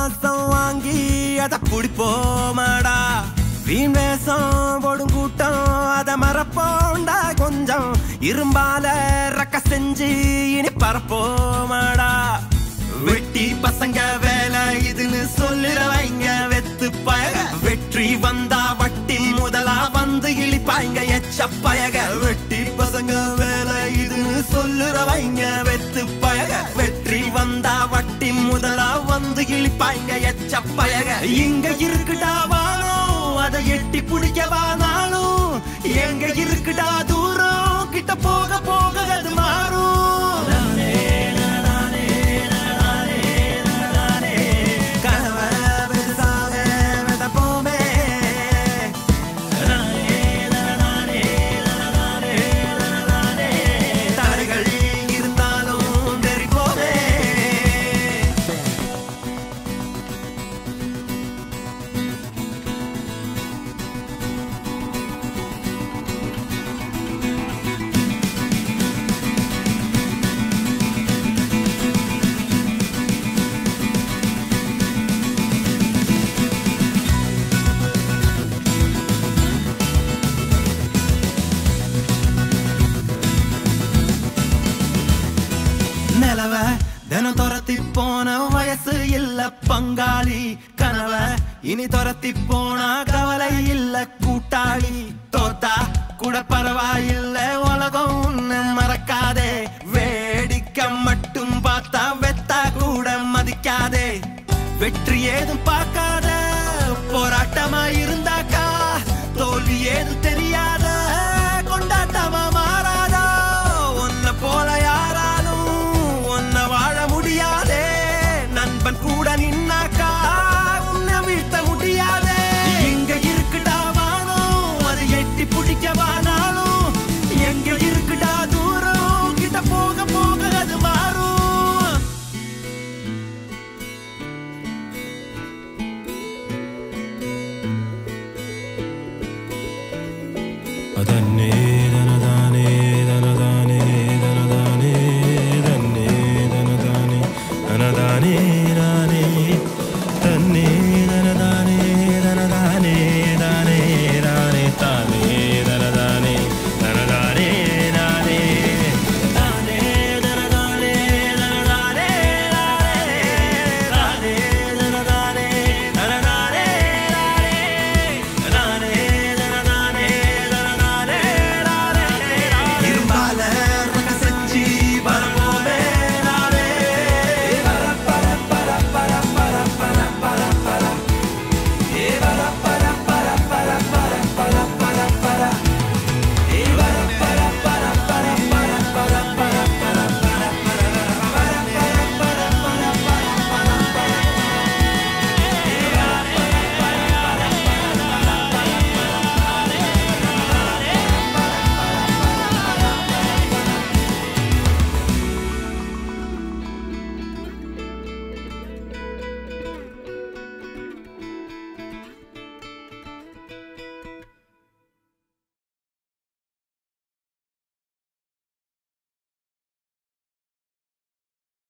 மாசம் வாங்கி அத புடிப்போமாடா வீண் வேஷம் போடும் கூட்டம் அத மறப்போண்டா கொஞ்சம் இரும்பால ரக்க செஞ்சு இனி பரப்போமாடா வெட்டி பசங்க வேலை இதுன்னு சொல்லுறவைங்க வெத்து பயக வெற்றி வந்தா வட்டி முதலா வந்து இழிப்பாய்ங்க எச்ச பயக வெட்டி பசங்க வேலை இதுன்னு சொல்லுறவைங்க வெத்து பயக வெற்றி வந்தா வட்டி முதலா வந்து இழிப்பாய்ங்க எச்ச பயக இங்க இருக்குடா வானம் அதை எட்டி பிடிக்கவானாலும் எங்க இருக்குடா தூரம் கிட்ட போக போக அது மாறும் கனவை பெருசாக விதைப்போமே. தடைகள் இருந்தாலும் தெரிப்போமே நிலவ தினம் துரத்தி போன வயசு இல்ல பங்காளி கனவ இனி துரத்தி போனா கவலை இல்ல கூட்டாளி தோத்தா கூட பரவாயில்ல உலகம் உன்னை மறக்காதே வேடிக்கை மட்டும் பார்த்தா வெத்தா கூட மதிக்காதே வெற்றி ஏதும் பார்க்க